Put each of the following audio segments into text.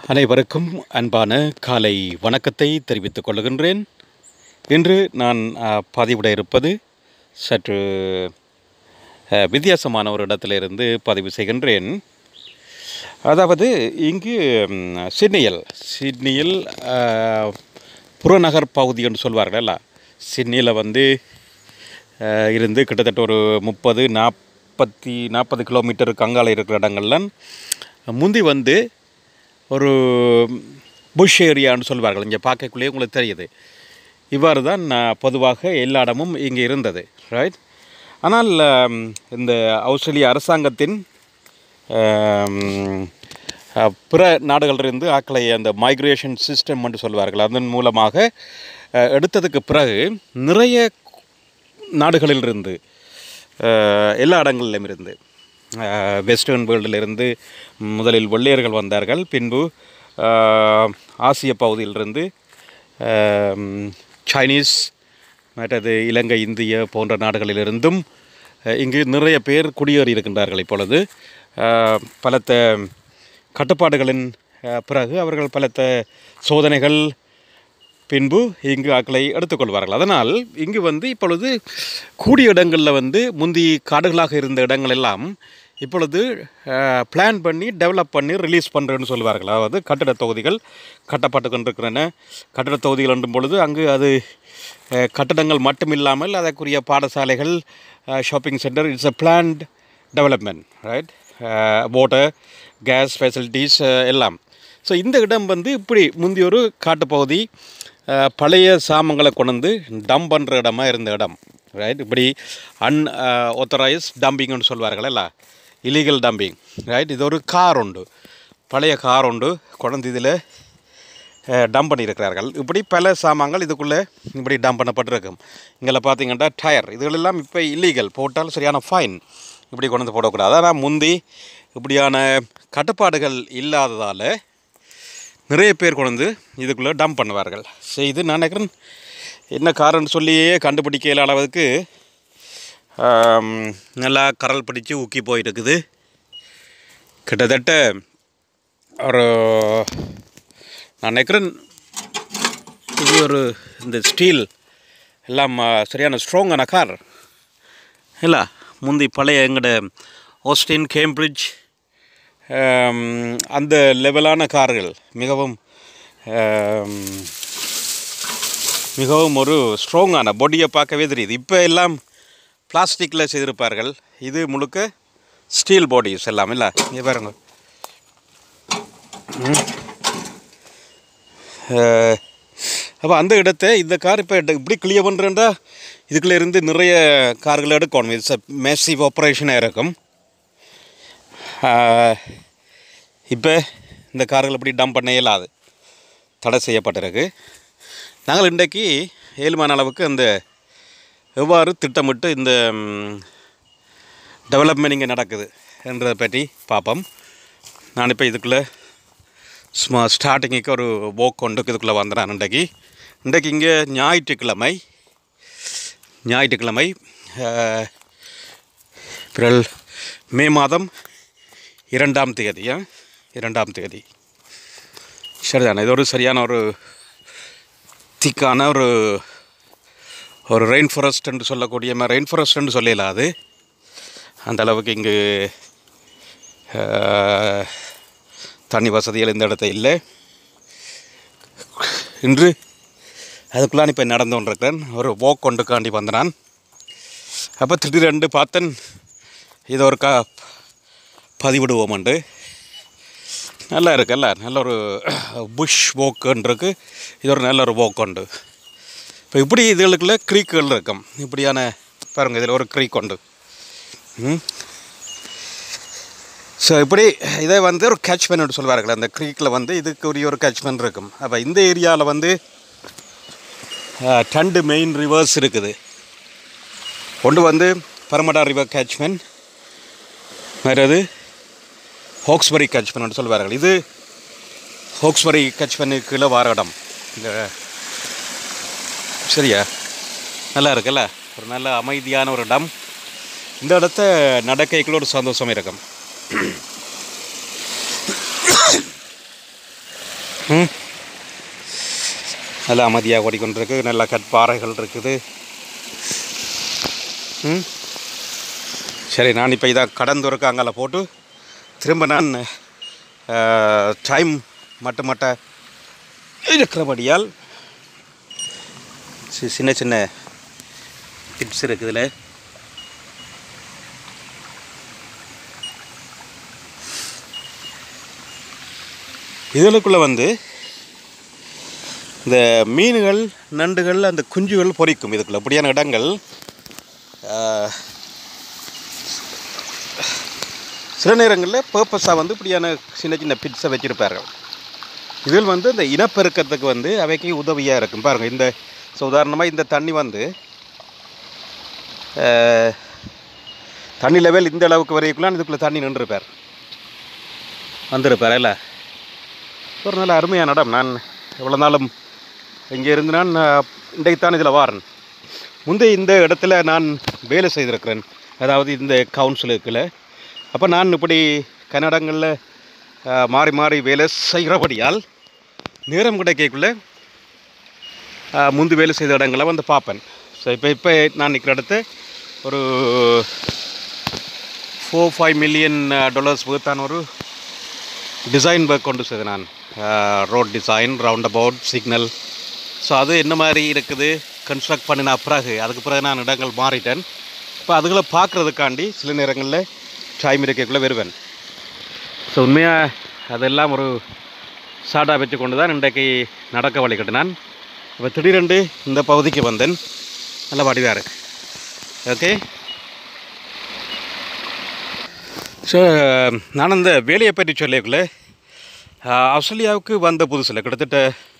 அனைவருக்கும் அன்பான காலை வணக்கத்தை தெரிவித்துக் கொள்கின்றேன் இன்று நான் அஹ், பதிவிட இருப்பது சற்று அஹ், வித்தியாசமான ஒரு இடத்திலிருந்து பதிவு செய்கின்றேன் அதாவது இங்கு ம், சிட்னியில் சிட்னியில் அஹ், புறநகர் பகுதி என்று சொல்வார்கள்ல சிட்னியில் வந்து அஹ், இருந்து கிட்டத்தட்ட ஒரு முப்பது நாற்பத்தி நாற்பது கிலோமீட்டருக்கு அங்கால இருக்கிற இடங்கள்லாம் முந்தி வந்து ஒரு புஷ் ஏரியான்னு சொல்வார்கள் இங்கே பார்க்கக்குள்ளேயே உங்களுக்கு தெரியுது இவ்வாறு தான் அஹ், பொதுவாக எல்லா இடமும் இங்கே இருந்தது ரைட் ஆனால் அம், இந்த ஆஸ்திரேலிய அரசாங்கத்தின் ஆம், அஹ், பிற நாடுகளிலிருந்து ஆக்களை அந்த மைக்ரேஷன் சிஸ்டம் என்று சொல்வார்கள் அதன் மூலமாக அஹ், எடுத்ததுக்கு பிறகு நிறைய நாடுகளிலிருந்து அஹ், எல்லா இடங்களிலும் இருந்து அஹ், வெஸ்டர்ன் வேர்ல்டிலிருந்து முதலில் வெள்ளையர்கள் வந்தார்கள் பின்பு அஹ், ஆசிய பகுதியிலிருந்து அஹ், சைனீஸ் மற்றது இலங்கை இந்திய போன்ற நாடுகளிலிருந்தும் அஹ், இங்கு நிறைய பேர் குடியேறி இருக்கின்றார்கள் இப்பொழுது அஹ், பலத்த கட்டுப்பாடுகளின் அஹ், பிறகு அவர்கள் பலத்த சோதனைகள் பின்பு இங்கு ஆக்களை எடுத்துக்கொள்வார்கள் அதனால் இங்கு வந்து இப்பொழுது கூடிய இடங்களில் வந்து முந்தி காடுகளாக இருந்த இடங்கள் எல்லாம் இப்பொழுது பிளான் பண்ணி டெவலப் பண்ணி ரிலீஸ் பண்ணுறேன்னு சொல்லுவார்கள் அதாவது கட்டிட தொகுதிகள் கட்டப்பட்டு கொண்டிருக்கின்றன கட்டிட தொகுதிகள் என்றும் பொழுது அங்கு அது அஹ், கட்டடங்கள் மட்டும் இல்லாமல் அதற்குரிய பாடசாலைகள் shopping centre it's a planned development right water gas facilities எல்லாம் ஸோ இந்த இடம் வந்து இப்படி முந்தி ஒரு காட்டுப்பகுதி அஹ், பழைய சாமங்களை கொண்டு வந்து டம்ப் பண்ணுற இடமா இருந்த இடம் ரைட் இப்படி அன் ஒத்தரைஸ் டம்பிங்னு சொல்வார்கள்ல இலீகல் டம்பிங் ரைட் இது ஒரு கார் உண்டு பழைய கார் உண்டு கொண்டு இதில் டம்ப் பண்ணியிருக்கிறார்கள் இப்படி பல சாமான்கள் இதுக்குள்ளே இப்படி டம்ப் பண்ணப்பட்டிருக்கும் இங்கே பார்த்தீங்கன்னா டயர் இதுகளெல்லாம் இப்போ இல்லீகல் போட்டால் சரியான ஃபைன் இப்படி கொண்டு வந்து போடக்கூடாது ஆனால் முந்தி இப்படியான கட்டுப்பாடுகள் இல்லாததால் நிறைய பேர் கொண்டு வந்து இதுக்குள்ளே டம்ப் பண்ணுவார்கள் செய்து நான் நினைக்கிறேன் என்ன காரணம் சொல்லியே கண்டுபிடிக்க இயலாத அளவுக்கு ஆம், நல்லா கரல் பிடிச்சு ஊக்கி போயிருக்குது கிட்டத்தட்ட ஒரு நான் நினைக்கிறேன் இது ஒரு இந்த ஸ்டீல் எல்லாம் ஆ, சரியான ஸ்ட்ராங்கான கார் இல்லை முந்தி பழைய எங்கட ஆஸ்டின் கேம்பிரிட்ஜ் ஆம், அந்த லெவலான கார்கள் மிகவும் ஆம், மிகவும் ஒரு ஸ்ட்ராங்கான பாடியை பார்க்கவே தெரியுது இப்போ எல்லாம் பிளாஸ்டிக்கில் செய்திருப்பார்கள் இது முழுக்க ஸ்டீல் பாடிஸ் எல்லாம் இல்லை இங்கே பாருங்க அப்போ அந்த இடத்த இந்த கார் இப்போ இப்படி கிளியர் பண்ணுறேன்டா இதுக்குள்ளே இருந்து நிறைய கார்கள் எடுக்கணும் இட்ஸ் அ மேசிவ் ஆப்ரேஷனாக இருக்கும் இப்போ இந்த கார்கள் இப்படி டம்ப் பண்ண இயலாது தடை செய்யப்பட்டிருக்கு நாங்கள் இன்றைக்கு ஏழுமான அளவுக்கு அந்த எவ்வாறு திட்டமிட்டு இந்த டெவலப்மெண்ட் இங்கே நடக்குது என்றதை பற்றி பார்ப்போம் நான் இப்போ இதுக்குள்ளே சும்மா ஸ்டார்டிங்குக்கு ஒரு போக் கொண்டு இதுக்குள்ளே வந்துடுறேன் இன்றைக்கு இன்றைக்கு இங்கே ஞாயிற்றுக்கிழமை ஞாயிற்றுக்கிழமை அஹ், பிறல் மே மாதம் இரண்டாம் தேதி ஆ? இரண்டாம் தேதி சரிதானே இது ஒரு சரியான ஒரு திக்கான ஒரு ஒரு ரெயின் ஃபாரஸ்ட் என்று சொல்லக்கூடிய ரெயின் ஃபாரஸ்ட்னு சொல்லலாம் அது அந்த அளவுக்கு இங்கு அஹ், தண்ணி வசதிகள் இந்த இடத்த இல்லை இன்று அதுக்குள்ளான் இப்போ நடந்து கொண்டிருக்கிறேன் ஒரு வாக் கொண்டு காண்டி வந்த நான் அப்போ திடீரெண்டு பார்த்தேன் இது ஒரு கா பதிவிடுவோம்ண்டு நல்லா இருக்குல்ல நல்ல ஒரு புஷ் போக்குன்றிருக்கு இது ஒரு நல்ல ஒரு போக்கு உண்டு இப்போ இப்படி இதுகளுக்குள்ள க்ரீக்குகள் இருக்கும் இப்படியான பாருங்க இதில் ஒரு க்ரீக் உண்டு ம் ஸோ இப்படி இதை வந்து ஒரு கேட்ச்மெண்ட் சொல்வார்கள் அந்த க்ரீக்கில் வந்து இதுக்கு உரிய ஒரு கேட்ச்மெண்ட் இருக்கும் அப்போ இந்த ஏரியாவில் வந்து அஹ், ரெண்டு மெயின் ரிவர்ஸ் இருக்குது ஒன்று வந்து பரமடா ரிவர் கேட்ச்மெண்ட் வேறது ஹோக்ஸ்பரி கேட்ச்மெண்ட் சொல்வார்கள் இது ஹோக்ஸ்பரி கேட்ச்மெண்ட்டு கீழே வார இடம் இந்த சரியா நல்லா இருக்குல்ல ஒரு நல்ல அமைதியான ஒரு இடம் இந்த இடத்த நடக்கைக்குள்ள ஒரு சந்தோஷம் இருக்கும் ம் நல்லா அமைதியாக ஓடிக்கொண்டிருக்கு நல்லா கற்பாறைகள் இருக்குது ம் சரி நான் இப்போ இதை கடந்து இருக்க அங்கே போட்டு திரும்ப நான் டைம் மட்ட மட்ட இருக்கிறபடியால் சி- சின்ன சின்ன டிப்ஸ் இருக்குதுல இதுகளுக்குள்ளே வந்து இந்த மீன்கள் நண்டுகள் அந்த குஞ்சுகள் பொரிக்கும் இதுக்குள்ள அப்படியான இடங்கள் ஆஹ், சில நேரங்களில் பர்பஸாக வந்து இப்படியான சின்ன சின்ன பிட்ஸை வச்சுருப்பார்கள் இதில் வந்து இந்த இனப்பெருக்கத்துக்கு வந்து அவைக்கு உதவியாக இருக்கும் பாருங்கள் இந்த ஸோ உதாரணமாக இந்த தண்ணி வந்து ஆஹ், தண்ணி லெவல் இந்த அளவுக்கு வரைக்குலாம் இதுக்குள்ளே தண்ணி நின்றுருப்பார் வந்திருப்பார் இல்லை ஒரு நல்ல அருமையான இடம் நான் எவ்வளோ நாளும் இங்கே இருந்து நான் இன்றைக்குத்தான் இதில் வாரேன் முந்தைய இந்த இடத்துல நான் வேலை செய்திருக்கிறேன் அதாவது இந்த கவுன்சிலுக்குள்ள அப்போ நான் இப்படி கன்னடங்களில் மாறி மாறி வேலை செய்கிறபடியால் நேரம் கிடைக்கக்குள்ள அஹ், முந்தி வேலை செய்த இடங்களை வந்து பார்ப்பேன் ஸோ இப்போ இப்போ நான் நிற்கிற இடத்த ஒரு ஃபோர் ஃபைவ் மில்லியன் டாலர்ஸ் worth-ஆன ஒரு டிசைன் ஒர்க் கொண்டு செய்தேன் நான் road design roundabout signal so அது என்ன மாதிரி இருக்குது கன்ஸ்ட்ரக்ட் பண்ணின பிறகு அதுக்கு பிறகு நான் இடங்கள் மாறிட்டேன் இப்போ அதுகளை பார்க்குறதுக்காண்டி சில நேரங்களில் டைம் இருக்கக்குள்ளே வருவேன் ஸோ உண்மையாக அதெல்லாம் ஒரு சாட்டாக வச்சு கொண்டு தான் இன்றைக்கு நடக்க வழி கட்டினான் இப்போ திடீரென்று இந்த பகுதிக்கு வந்தேன் நல்ல வடிவாக இருக்கு ஓகே ஸோ நான் அந்த வேலையை பற்றி சொல்லியக்குள்ள ஆஸ்திரேலியாவுக்கு வந்த புதுசில் கிட்டத்தட்ட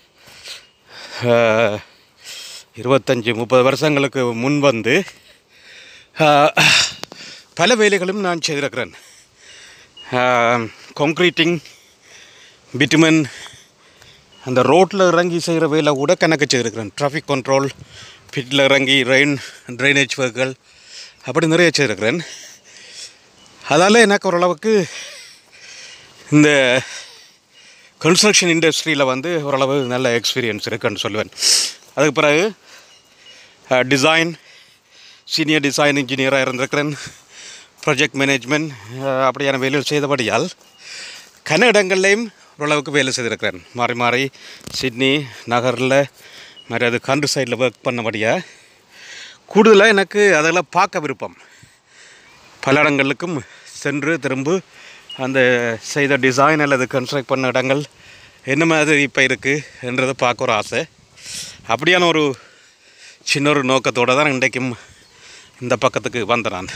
ஆஹ், இருபத்தஞ்சி முப்பது வருஷங்களுக்கு முன் வந்து ஆஹ், பல வேலைகளும் நான் செய்திருக்கிறேன் கான்க்ரீட்டிங் பிட்டுமன் அந்த ரோட்டில் இறங்கி செய்கிற வேலை கூட கணக்கு செய்திருக்கிறேன் டிராஃபிக் கண்ட்ரோல் ஃபிட்டில் இறங்கி ரெயின் ட்ரைனேஜ் ஒர்க்குகள் அப்படி நிறைய செய்திருக்கிறேன் அதால் எனக்கு ஓரளவுக்கு இந்த கன்ஸ்ட்ரக்ஷன் இண்டஸ்ட்ரியில் வந்து ஓரளவு நல்ல எக்ஸ்பீரியன்ஸ் இருக்குன்னு சொல்லுவேன் அதுக்கு பிறகு டிசைன் சீனியர் டிசைன் இன்ஜினியராக இருந்திருக்கிறேன் ப்ராஜெக்ட் மேனேஜ்மெண்ட் அப்படியான வேலைகள் செய்தபடியால் கன இடங்கள்லையும் ஓரளவுக்கு வேலை செய்திருக்கிறேன் மாறி மாறி சிட்னி நகரில் மாதிரி அது கண்ட்ரி சைடில் ஒர்க் பண்ணபடியாக கூடுதலாக எனக்கு அதெல்லாம் பார்க்க விருப்பம் பல இடங்களுக்கும் சென்று திரும்ப அந்த செய்த டிசைன் அல்லது கன்ஸ்ட்ரக்ட் பண்ண இடங்கள் என்ன மாதிரி இப்போ இருக்குது என்றதை பார்க்க ஒரு ஆசை அப்படியான ஒரு சின்ன ஒரு நோக்கத்தோடு தான் இன்றைக்கும் இந்த பக்கத்துக்கு வந்தேன் நான்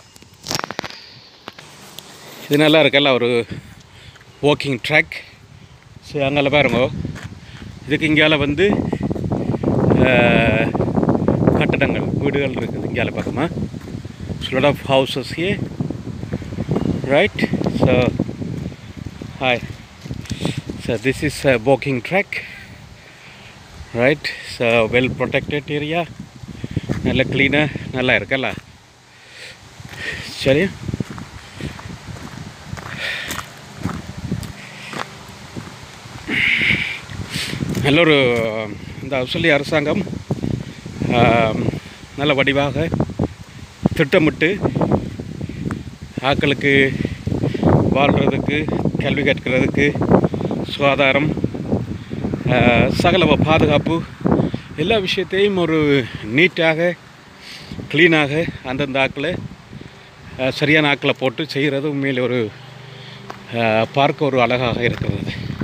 இது நல்லா இருக்கல்ல ஒரு வாக்கிங் ட்ராக் சரி அங்கே பாருங்க இதுக்கு இங்கால வந்து அஹ், கட்டடங்கள் வீடுகள் இருக்குது இங்கால பக்கமாக lot of houses here right so hi so this is a walking track right so well protected area நல்ல க்ளீனாக நல்லா இருக்கல்ல சரி நல்ல ஒரு இந்த ஆஸ்திரேலிய அரசாங்கம் ஆம், நல்ல வடிவாக திட்டமிட்டு ஆக்களுக்கு வாழ்கிறதுக்கு கல்வி கற்கிறதுக்கு சுகாதாரம் ஆஹ், சகல பாதுகாப்பு எல்லா விஷயத்தையும் ஒரு நீட்டாக க்ளீனாக அந்தந்த ஆக்களை ஆஹ், சரியான ஆக்களை போட்டு செய்கிறது உண்மையில் ஒரு ஆஹ், பார்க்க ஒரு அழகாக இருக்கிறது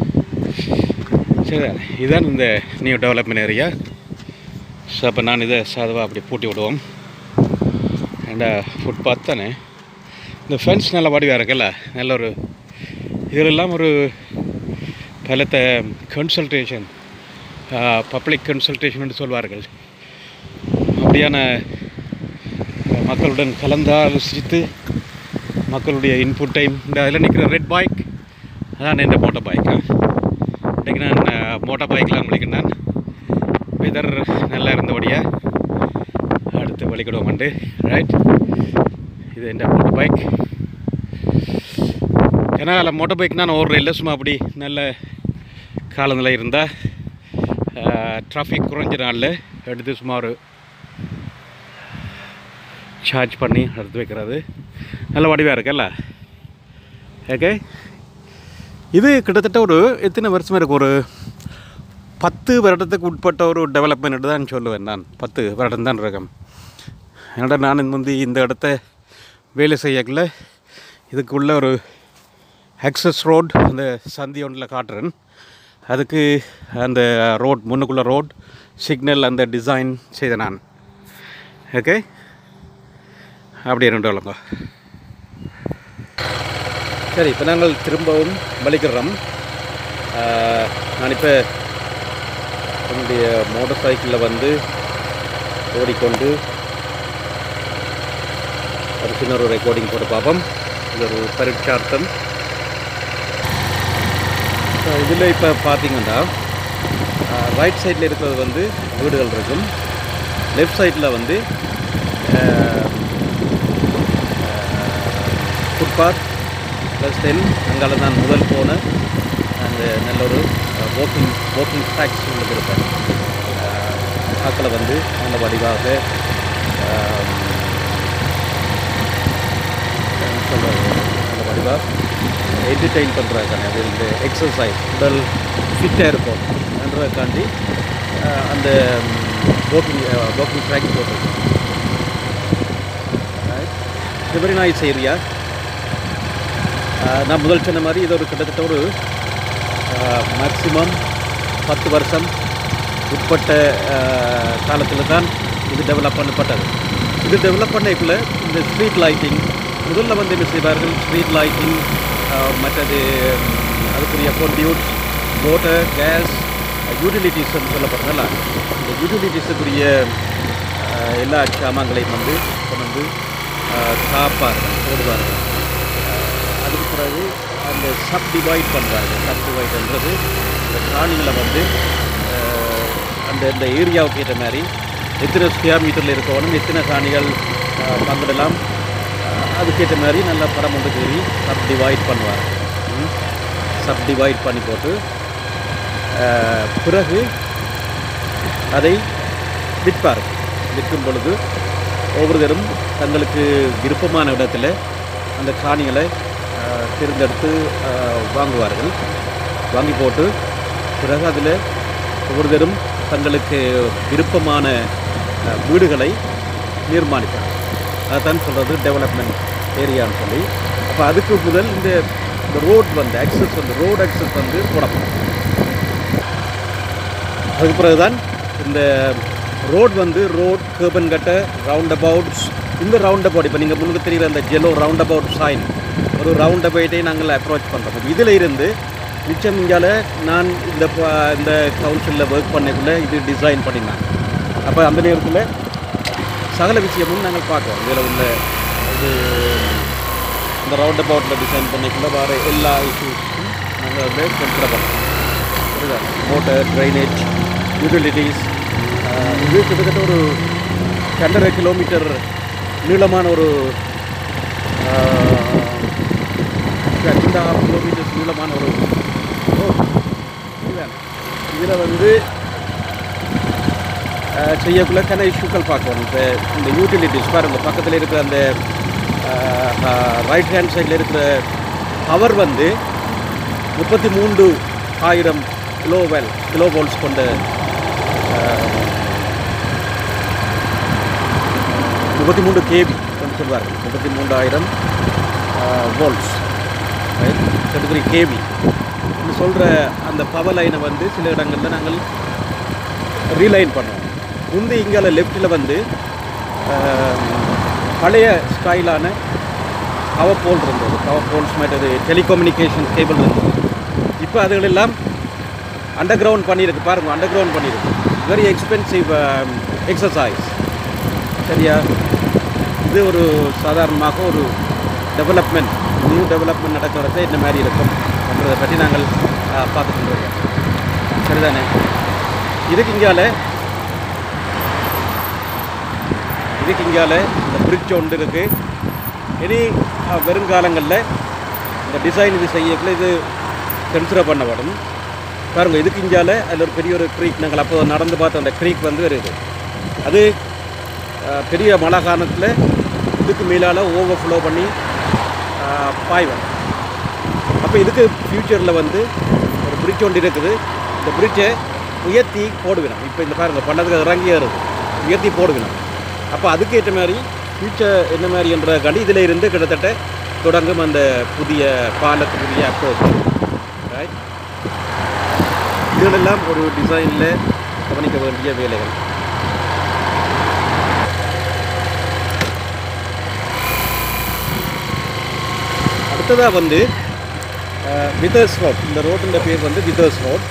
சரி இதுதான் இந்த நியூ டெவலப்மெண்ட் ஏரியா ஸோ அப்போ நான் இதை சாதுவாக அப்படி பூட்டி விடுவோம் அண்ட் ஃபுட்பாத் தானே இந்த ஃபென்ஸ் நல்ல வடிவாக இருக்குல்ல நல்ல ஒரு இதிலெல்லாம் ஒரு பலத்த கன்சல்டேஷன் பப்ளிக் கன்சல்டேஷன் சொல்வார்கள் அப்படியான அஹ், மக்களுடன் கலந்தாலோசித்து மக்களுடைய இன்புட்டையும் இந்த அதில் நிற்கிற ரெட் பைக் அதான் இந்த மோட்டர் பைக்கா இன்றைக்கு நான் மோட்டார் பைக்கில் உங்களுக்கு நான் வெதர் நல்லா இருந்தபடியாக அடுத்து வழிகிடுவோம் வந்து ரைட் இது എൻ്റെ മോട്ടോർ ബൈക്ക് ஏன்னா அதில் மோட்டர் பைக்னா நான் ஓடுற இல்லை சும்மா அப்படி நல்ல காலநிலை இருந்தால் டிராஃபிக் குறைஞ்ச நாளில் எடுத்து சுமார் சார்ஜ் பண்ணி எடுத்து வைக்கிறது நல்ல வடிவாக இருக்குல்ல ஓகே இது கிட்டத்தட்ட ஒரு எத்தனை வருஷமாக இருக்கு ஒரு பத்து வருடத்துக்கு உட்பட்ட ஒரு டெவலப்மெண்ட் தான் சொல்லுவேன் நான் பத்து வருடம் தான் இருக்கேன் என்னடா நான் வந்து இந்த இடத்த வேலை செய்யக்குள்ள இதுக்குள்ள ஒரு ஆக்சஸ் ரோட் அந்த சந்தி ஒன்றில் காட்டுறேன் அதுக்கு அந்த ரோட் முன்னுக்குள்ள ரோட் சிக்னல் அந்த டிசைன் செய்த நான் ஓகே அப்படியே ரெண்டு வழங்க சரி இப்போ நாங்கள் திரும்பவும் வலிக்கிறோம் நான் இப்போ என்னுடைய மோட்டார் சைக்கிளில் வந்து ஓடிக்கொண்டு ஒரு சின்ன ஒரு ரெக்கார்டிங் போட்டு பார்ப்போம் இது ஒரு பரீட்சார்த்தம் இதில் இப்போ பார்த்தீங்கன்னா ரைட் சைடில் இருக்கிறது வந்து வீடுகள் இருக்கும் லெஃப்ட் சைடில் வந்து ஃபுட்பாத் ப்ளஸ் தென் அங்கால நான் முதல் போன அந்த நல்ல ஒரு வாக்கிங் வாக்கிங் ட்ராக்ஸ் உங்களுக்கு இருப்பேன் ஆக்களை வந்து நல்ல வடிவாக சொல்கிறது நல்ல வடிவாக என்டர்டெயின் பண்ணுறாங்க அது இந்த எக்ஸசைஸ் உடல் ஃபிட்டாக இருக்கும் என்றதுக்காண்டி அந்த வாக்கிங் வாக்கிங் ட்ராக் போட்டிருக்கோம் இது வெரி நைஸ் ஏரியா நான் முதல் சொன்ன மாதிரி இது ஒரு கிட்டத்தட்ட ஒரு மேக்சிமம் பத்து வருஷம் உட்பட்ட காலத்தில் தான் இது டெவலப் பண்ணப்பட்டது இது டெவலப் பண்ணக்குள்ள இந்த ஸ்ட்ரீட் லைட்டிங் முதல்ல வந்து என்ன செய்வார்கள் ஸ்ட்ரீட் லைட்டிங் மற்றது அதுக்குரிய கொண்டியூட் வாட்டர் கேஸ் யூட்டிலிட்டிஸ் சொல்லப்படுறதுல இந்த யூட்டிலிட்டிஸுக்குரிய எல்லா சாமான்களையும் வந்து கொண்டு வந்து காப்பார்கள் போடுவார்கள் அதுக்கு பிறகு அந்த சப் டிவைட் பண்ணுறாங்க சப் டிவைட்ன்றது இந்த காணிகளை வந்து அந்த இந்த ஏரியாவுக்கு ஏற்ற மாதிரி எத்தனை ஸ்கொயர் மீட்டரில் இருக்கணும் எத்தனை காணிகள் பங்கிடலாம் அதுக்கேற்ற மாதிரி நல்லா படம் ஒன்று கூறி சப் டிவைட் பண்ணுவார் சப் டிவைட் பண்ணி போட்டு பிறகு அதை விற்பார் விற்கும் பொழுது ஒவ்வொருத்தரும் தங்களுக்கு விருப்பமான இடத்துல அந்த காணிகளை தேர்ந்தெடுத்து வாங்குவார்கள் வாங்கி போட்டு பிறகு அதில் ஒவ்வொருத்தரும் தங்களுக்கு விருப்பமான வீடுகளை நிர்மாணிப்பார் அதுதான் சொல்கிறது டெவலப்மெண்ட் ஏரியான்னு சொல்லி அப்போ அதுக்கு முதல் இந்த இந்த ரோட் வந்து ஆக்சஸ் வந்து ரோடு ஆக்சஸ் வந்து போடப்படும் அதுக்கு பிறகு தான் இந்த ரோட் வந்து ரோட் கேபன் கட்ட ரவுண்ட் அபவுட்ஸ் இந்த ரவுண்ட் அபவுட் இப்போ நீங்கள் முன்னுக்கு தெரிகிற அந்த ஜெலோ ரவுண்ட் அபவுட் சைன் ஒரு ரவுண்ட் அபவுட்டை நாங்கள் அப்ரோச் பண்ணுறோம் இதில் இருந்து மிச்சம் இங்கால நான் இந்த இந்த கவுன்சிலில் ஒர்க் பண்ணக்குள்ளே இது டிசைன் பண்ணினேன் அப்போ அந்த நேரத்தில் சகல விஷயமும் நாங்கள் பார்க்குறோம் இதில் உள்ள இது இந்த ரவுண்ட் அபவுட்டில் டிசைன் பண்ணிக்குள்ள வர எல்லா இஷ்யூஸும் நாங்கள் வந்து கன்சிடர் பண்ணுறோம் புரியுதா மோட்டர் ட்ரைனேஜ் யூட்டிலிட்டிஸ் இது கிட்டத்தட்ட ஒரு ரெண்டரை கிலோமீட்டர் நீளமான ஒரு ரெண்டு ஆறு கிலோமீட்டர்ஸ் நீளமான ஒரு இதில் வந்து செய்யக்குள்ள கன இஷ்யூக்கள் பார்க்கணும் இப்போ இந்த யூட்டிலிட்டிஸ் பாருங்கள் பக்கத்தில் இருக்கிற அந்த ரைட் ஹேண்ட் சைடில் இருக்கிற பவர் வந்து முப்பத்தி மூன்று ஆயிரம் கிலோவெல் கிலோ வோல்ட்ஸ் கொண்ட முப்பத்தி மூன்று கேவி என்று சொல்வார்கள் முப்பத்தி மூன்றாயிரம் வோல்ட்ஸ் தேர்ட்டி த்ரீ கேவி என்று சொல்கிற அந்த பவர் லைனை வந்து சில இடங்களில் நாங்கள் ரீலைன் பண்ணுவோம் முந்தி இங்கே லெஃப்ட்டில் வந்து பழைய ஸ்டைலான பவர் போல் இருந்தது பவர் போல்ஸ் மற்றது டெலிகம்யூனிகேஷன் கேபிள் இருந்தது இப்போ அதுகளெல்லாம் அண்டர் கிரவுண்ட் பண்ணியிருக்கு பாருங்கள் அண்டர் கிரவுண்ட் பண்ணியிருக்கு வெரி எக்ஸ்பென்சிவ் எக்ஸசைஸ் சரியா இது ஒரு சாதாரணமாக ஒரு டெவலப்மெண்ட் நியூ டெவலப்மெண்ட் நடக்கிறத இந்த மாதிரி இருக்கும் என்றதை பற்றி நாங்கள் பார்த்துட்டு இருக்கோம் சரிதானே இதுக்கு இங்கால இதுக்கு இங்கால இந்த பிரிட்ஜ் ஒன்று இருக்குது இனி வருங்காலங்களில் இந்த டிசைன் இது செய்யக்குள்ள இது கன்சிடர் பண்ணப்படும் பாருங்க இதுக்கு இஞ்சால அதில் ஒரு பெரிய ஒரு க்ரீக் நாங்கள் அப்போ நடந்து பார்த்த அந்த க்ரீக் வந்து வருது அது அஹ், பெரிய மழை காலத்தில் இதுக்கு மேலால் ஓவர் ஃப்ளோ பண்ணி அஹ், பாய்வன் அப்போ இதுக்கு ஃப்யூச்சரில் வந்து ஒரு பிரிட்ஜ் ஒன்று இருக்குது இந்த பிரிட்ஜை உயர்த்தி போடுவினோம் இப்போ இந்த பாருங்கள் பண்ணதுக்கு இறங்கி ஏறுது உயர்த்தி போடுவினோம் அப்போ அதுக்கு ஏற்ற மாதிரி ஃப்யூச்சர் என்ன மாதிரின்ற கண்டி இதில் இருந்து கிட்டத்தட்ட தொடங்கும் அந்த புதிய பாலத்துக்குரிய அப்ரோச் ரைட் இதுகளெல்லாம் ஒரு டிசைனில் கவனிக்க வேண்டிய வேலைகள் அடுத்ததாக வந்து விதர்ஸ் ரோட் இந்த ரோட்டின் பேர் வந்து விதர்ஸ் ரோட்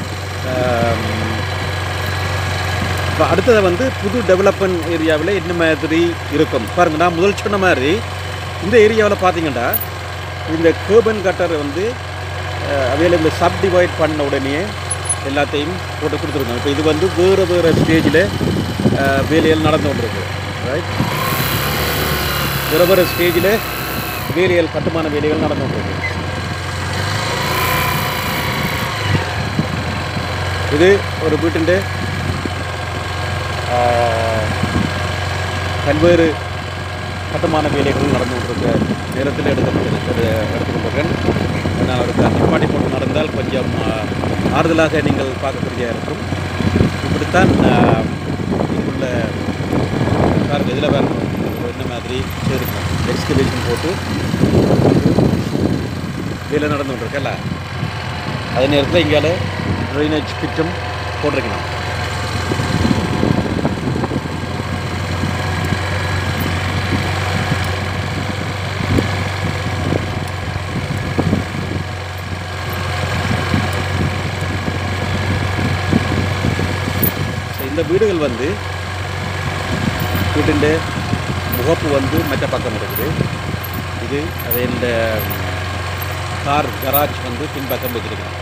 இப்போ அடுத்ததாக வந்து புது டெவலப்மெண்ட் ஏரியாவில் என்ன மாதிரி இருக்கும் பாருங்க நான் முதல் சொன்ன மாதிரி இந்த ஏரியாவில் பார்த்தீங்கன்னா இந்த கேர்பன் கட்டர் வந்து அவைலபிள் சப் டிவைட் பண்ண உடனே எல்லாத்தையும் போட்டு கொடுத்துருக்காங்க இப்போ இது வந்து வேறு வேறு ஸ்டேஜில் வேலைகள் நடந்து கொண்டிருக்கு ரைட் வேறு வேறு ஸ்டேஜில் வேலைகள் கட்டுமான வேலைகள் நடந்து கொண்டிருக்கு இது ஒரு வீட்டிൻ്റെ பல்வேறு கட்டுமான வேலைகள் நடந்து கொண்டிருக்க நேரத்தில் எடுக்கப்பட்டிருக்கிறது எடுத்துக்கொண்டிருக்கேன் நான் அவருக்கு நிப்பாட்டி போட்டு நடந்தால் கொஞ்சம் ஆ, ஆறுதலாக நீங்கள் பார்க்கக்கூடிய இருக்கும் இப்படித்தான் ஆ, இங்குள்ள பாருங்க இதில் பாருங்க என்ன மாதிரி இருக்கும் எக்ஸ்கவேஷன் போட்டு வேலை நடந்து கொண்டிருக்கல அதே நேரத்தில் இங்கால ட்ரைனேஜ் பிச்சும் போட்டிருக்கணும் ஸோ இந்த வீடுகள் வந்து வீட்டிൻ്റെ முகப்பு வந்து மற்ற பக்கம் இருக்குது இது அது இந்த கார் கராஜ் வந்து பின்பக்கம் வச்சிருக்கேன்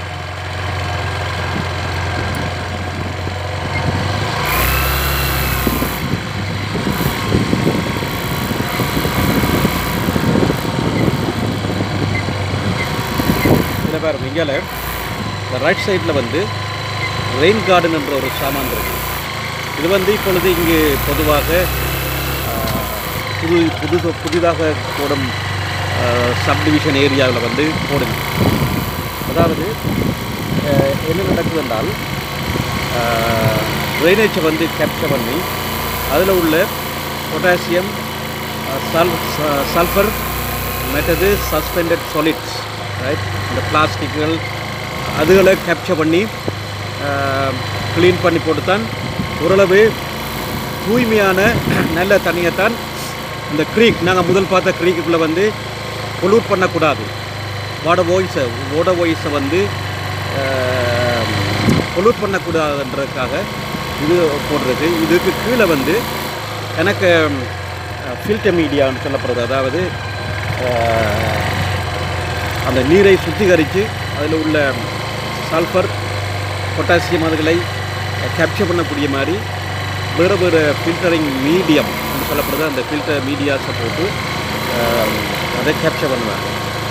இதில் பாருங்க இங்கே இந்த ரைட் சைடில் வந்து ரெயின் கார்டன் என்ற ஒரு சாமான் இருக்குது இது வந்து இப்பொழுது இங்கு பொதுவாக ஆஹ், புது புது புதிதாக போடும் சப்டிவிஷன் ஏரியாவில் வந்து போடுங்க அதாவது ஆஹ், என்ன நடக்குது என்றால் ட்ரைனேஜை வந்து கேப்சர் பண்ணி அதில் உள்ள பொட்டாசியம் சல் சல்ஃபர் மற்றது சஸ்பெண்டட் சாலிட்ஸ் ரைட் இந்த பிளாஸ்டிக்குகள் அதுகளை கேப்சர் பண்ணி க்ளீன் பண்ணி போட்டு தான் ஓரளவு தூய்மையான நல்ல தண்ணியைத்தான் இந்த க்ரீக் நாங்கள் முதல் பார்த்த க்ரீக்குள்ளே வந்து பொல்யூட் பண்ணக்கூடாது வாட வாய்ஸை ஓட வாய்ஸை வந்து பொல்யூட் பண்ணக்கூடாதுன்றதுக்காக இது போடுறது இதுக்கு கீழே வந்து எனக்கு ஃபில்டர் மீடியான்னு சொல்லப்படுறது அதாவது அஹ், அந்த நீரை சுத்திகரித்து அதில் உள்ள சல்ஃபர் பொட்டாசியம் அதுகளை கேப்சர் பண்ணக்கூடிய மாதிரி வேறு வேறு ஃபில்டரிங் மீடியம் என்று சொல்லப்படுது அந்த ஃபில்டர் மீடியாஸை போட்டு அஹ், அதை கேப்சர் பண்ணுவாங்க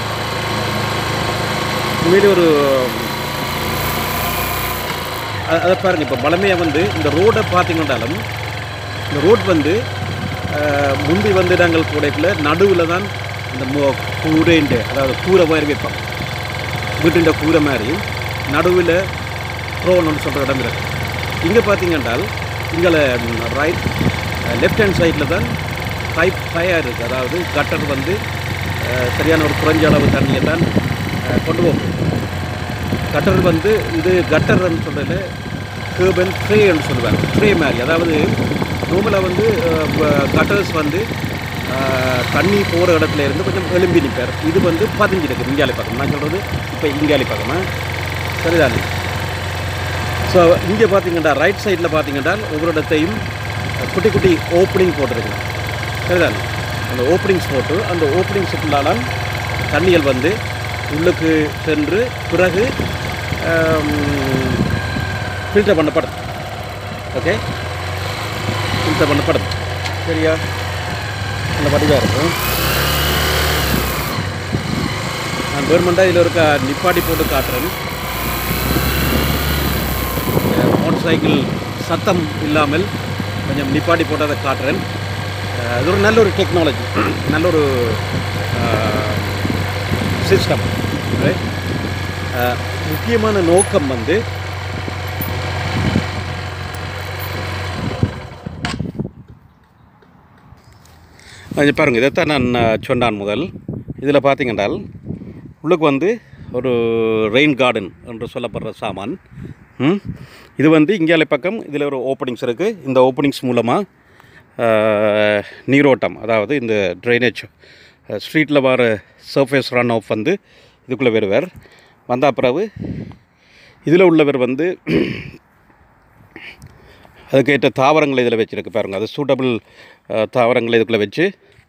உண்மையிலே ஒரு அ- அதை பாருங்கள் இப்போ பழமையாக வந்து இந்த ரோடை பார்த்தீங்கன்னாலும் இந்த ரோட் வந்து அஹ், முந்தி வந்து நாங்கள் கூடைக்குள்ள நடுவில் தான் இந்த மோ கூரைண்டு அதாவது கூரை மாதிரி வைப்போம் வீட்டுண்ட கூரை மாதிரி நடுவில் ப்ரோன்னு சொல்கிற இடம் இருக்கு இங்கே பார்த்தீங்கன்றால் இங்கே ரைட் லெஃப்ட் ஹேண்ட் சைடில் தான் பைப் ஃபயர் இருக்குது அதாவது கட்டர் வந்து அஹ், சரியான ஒரு குறைஞ்ச அளவு தண்ணியை தான் அஹ், கொண்டு போகும் கட்டர் வந்து இது கட்டர்னு சொல்கிறதுல கேர்பன் ட்ரேன்னு சொல்லுவாங்க ட்ரே மாதிரி அதாவது ரூமில் வந்து கட்டர்ஸ் வந்து அஹ், தண்ணி போகிற இடத்துல இருந்து கொஞ்சம் எலும்பி நிற்பார் இது வந்து பதிஞ்சிருக்கு இங்காலி பக்கம் நான் சொல்கிறது இப்போ இங்காலி பக்கமா சரிதானே ஸோ இங்கே பார்த்தீங்கன்னா ரைட் சைடில் பார்த்தீங்கன்னா ஒவ்வொரு இடத்தையும் குட்டி குட்டி ஓப்பனிங் போட்டிருக்கு சரிதானே அந்த ஓப்பனிங்ஸ் போட்டு அந்த ஓப்பனிங்ஸுக்குள்ளால தண்ணிகள் வந்து உள்ளுக்கு சென்று பிறகு ஃபில்டர் பண்ணப்படும் ஓகே ஃபில்டர் பண்ணப்படும் சரியா அந்த வடிவாக இருக்கும் நான் கவர்மெண்ட்டாக இதில் இருக்க நிப்பாட்டி போட்டு காட்டுறேன் மோட்டர் சைக்கிள் சத்தம் இல்லாமல் கொஞ்சம் நிப்பாட்டி போட்டதை காட்டுறேன் அஹ், இது ஒரு நல்ல ஒரு டெக்னாலஜி நல்ல ஒரு சிஸ்டம் முக்கியமான நோக்கம் வந்து அது பாருங்கள் இதைத்தான் நான் அஹ், சொன்னான் முதல் இதில் பார்த்தீங்கன்றால் உள்ளுக்கு வந்து ஒரு ரெயின் கார்டன் என்று சொல்லப்படுற சாமான் ம்? இது வந்து இந்தியாவில பக்கம் இதில் ஒரு ஓப்பனிங்ஸ் இருக்குது இந்த ஓப்பனிங்ஸ் மூலமாக நீரோட்டம் அதாவது இந்த ட்ரைனேஜ் ஸ்ட்ரீட்டில் வர சர்ஃபேஸ் ரன் ஆஃப் வந்து இதுக்குள்ளே வருவார் வந்த பிறகு இதில் உள்ளவர் வந்து அதுக்கேற்ற தாவரங்களை இதில் வச்சுருக்கு பாருங்க அது சூட்டபிள் தாவரங்களை இதுக்குள்ளே வச்சு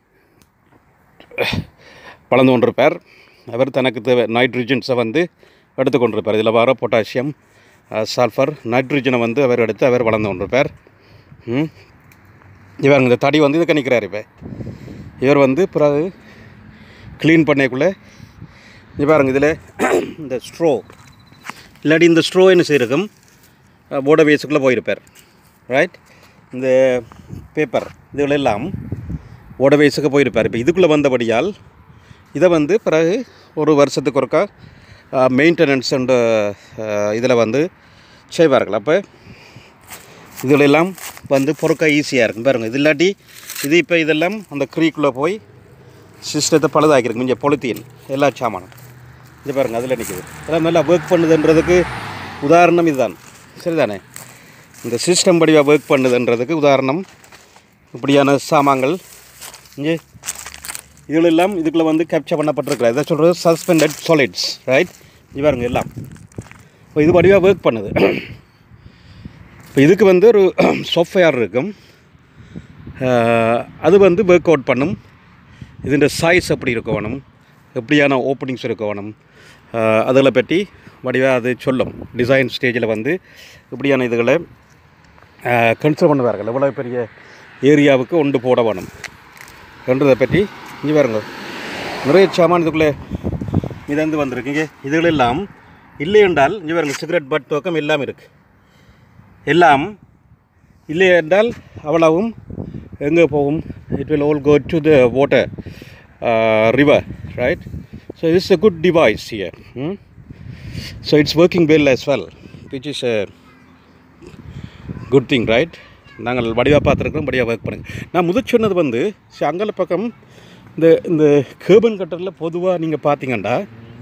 வளர்ந்து கொண்டிருப்பார் அவர் தனக்கு தேவை நைட்ரஜன்ஸை வந்து எடுத்து கொண்டிருப்பார் இதில் வர பொட்டாசியம் சல்ஃபர் நைட்ரஜனை வந்து அவர் எடுத்து அவர் வளர்ந்து கொண்டிருப்பார் ம். இவர் இந்த தடி வந்து இதுக்கு நிற்கிறார் இப்போ இவர் வந்து பிறகு க்ளீன் பண்ணைக்குள்ளே இது பாருங்க இதில் இந்த ஸ்ட்ரோ இல்லாட்டி இந்த ஸ்ட்ரோ என்ன செய்யிருக்கும் போர்டை வேஸுக்குள்ளே போயிருப்பார் ரைட் இந்த பேப்பர் இதுகளெல்லாம் ஓட வயசுக்கு போயிருப்பார் இப்போ இதுக்குள்ளே வந்தபடியால் இதை வந்து பிறகு ஒரு வருஷத்துக்கு ஒருக்கா மெயின்டெனன்ஸ் இதில் வந்து செய்வார்கள் அப்போ இதுகளெல்லாம் வந்து பொறுக்க ஈஸியாக இருக்கும் பாருங்கள் இது இல்லாட்டி இது இப்போ இதெல்லாம் அந்த க்ரீக்குள்ளே போய் சிஸ்டத்தை பழுதாக்கிருக்கு இங்கே பொலித்தீன் எல்லா சாமானும் இது பாருங்கள் அதில் நிற்குது அதான் நல்லா ஒர்க் பண்ணுதுன்றதுக்கு உதாரணம் இதுதான் சரிதானே இந்த சிஸ்டம் படிவாக ஒர்க் பண்ணுதுன்றதுக்கு உதாரணம் இப்படியான சாமான்கள் இங்கே இதுகளெல்லாம் இதுக்குள்ளே வந்து கேப்சர் பண்ணப்பட்டிருக்கிறது இதை சொல்கிறது சஸ்பெண்டட் சாலிட்ஸ் ரைட் இது பாருங்க எல்லாம் இப்போ இது வடிவாக ஒர்க் பண்ணுது இப்போ இதுக்கு வந்து ஒரு சாஃப்ட்வேர் இருக்கும் அஹ், அது வந்து ஒர்க் அவுட் பண்ணும் ഇതിൻ്റെ സൈസ് எப்படி இருக்க வேணும் எப்படியான ஓப்பனிங்ஸ் இருக்க வேணும் அஹ், அதில் பற்றி வடிவாக அது சொல்லும் டிசைன் ஸ்டேஜில் வந்து இப்படியான இதுகளை கன்சிடர் பண்ணுவார்கள் எவ்வளோ பெரிய ஏரியாவுக்கு ஒன்று போட வேணும் என்றதை பற்றி இங்கே பாருங்க நிறைய சாமான் இதுக்குள்ளே மிதந்து வந்திருக்குங்க இதுகளெல்லாம் இல்லை என்றால் இங்கே பாருங்க சிகரெட் பட் துவக்கம் எல்லாம் இருக்குது எல்லாம் இல்லை என்றால் அவ்வளவும் எங்கே போகும் it will all go to the water river right so it's a good device here so it's working well as well which is a good thing right நாங்கள் வடிவாக பார்த்துருக்கோம் வடிவாக ஒர்க் பண்ணுங்க நான் முதல் சொன்னது வந்து சரி, அங்கல பக்கம் இந்த இந்த கேர்பன் கட்டரில் பொதுவாக நீங்கள் பார்த்தீங்கன்னா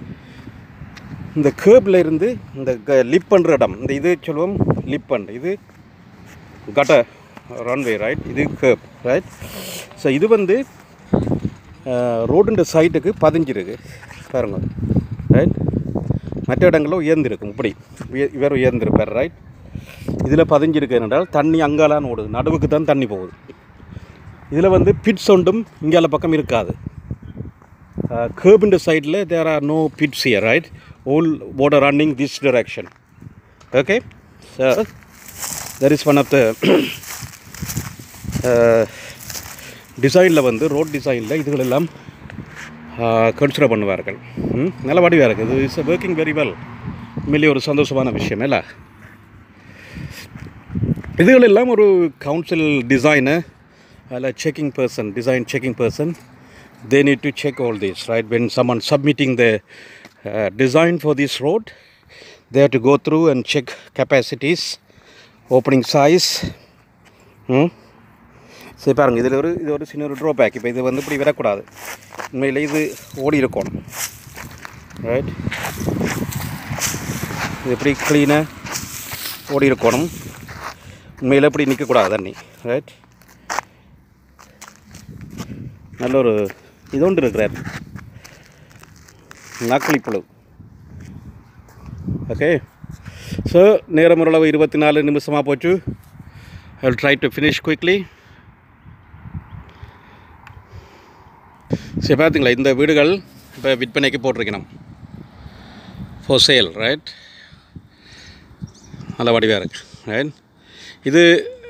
இந்த கேர்பில் இருந்து இந்த லிப் பண்ணுற இடம் இந்த இது சொல்லுவோம் லிப் பண்ணுற இது கட்ட ரன்வே ரைட் இது கேர்ப் ரைட் ஸோ இது வந்து ரோடுன்ற சைட்டுக்கு பதிஞ்சிருக்கு பாருங்க ரைட் மற்ற இடங்களில் உயர்ந்திருக்கும் இப்படி உய- இவர் உயர்ந்திருப்பார் ரைட் இதில் பதிஞ்சிருக்கு என்றால் தண்ணி அங்காலான் ஓடுது நடுவுக்கு தான் தண்ணி போகுது இதில் வந்து பிட்ஸ் ஒன்றும் இங்கால பக்கம் இருக்காது கேர்பின்ற சைடில் there are no pits here right all water running this direction okay so that is one of the டிசைனில் வந்து ரோட் டிசைனில் இதுகளெல்லாம் கன்சிடர் பண்ணுவார்கள் ம், நல்ல வடிவாக இருக்குது இது இஸ் ஒர்க்கிங் வெரி வெல் உண்மையிலேயே ஒரு சந்தோஷமான விஷயம் இல்லை இதுகளெல்லாம் ஒரு கவுன்சில் டிசைனு அதில் checking person design checking person they need to check all this right when someone submitting the design for this road they to go through and check capacities opening size hmm சரி பாருங்கள் இதில் ஒரு இது ஒரு சின்ன ஒரு drawback இப்போ இது வந்து இப்படி விடக்கூடாது உண்மையில் இது ஓடி இருக்கணும் ரைட் இது எப்படி க்ளீனாக ஓடி இருக்கணும் உண்மையில் இப்படி நிற்கக்கூடாது தண்ணி ரைட் நல்ல ஒரு இது ஒன்று இருக்கிறார் நாக்களி புழு ஓகே ஸோ நேரம் ஓரளவு இருபத்தி நாலு நிமிஷமாக போச்சு I will try to finish quickly சரி பார்த்தீங்களா இந்த வீடுகள் இப்போ விற்பனைக்கு போட்டிருக்கணும் ஃபார் சேல் ரைட் நல்ல வடிவாக இருக்குது ரைட் இது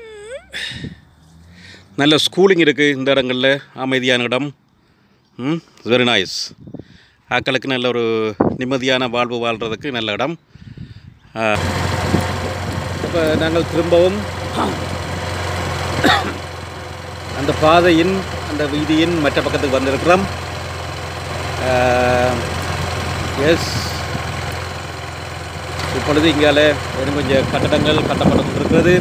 நல்ல ஸ்கூலிங் இருக்குது இந்த இடங்களில் அமைதியான இடம் ம் வெரி நைஸ் ஆக்களுக்கு நல்ல ஒரு நிம்மதியான வாழ்வு வாழ்கிறதுக்கு நல்ல இடம் அப்போ நாங்கள் திரும்பவும் அந்த பாதையின் அந்த வீதியின் மற்ற பக்கத்துக்கு வந்திருக்கிறோம் எஸ் இப்பொழுது இங்கால இன்னும் கொஞ்சம் கட்டடங்கள் கட்டப்பட்டு கொண்டிருக்கிறது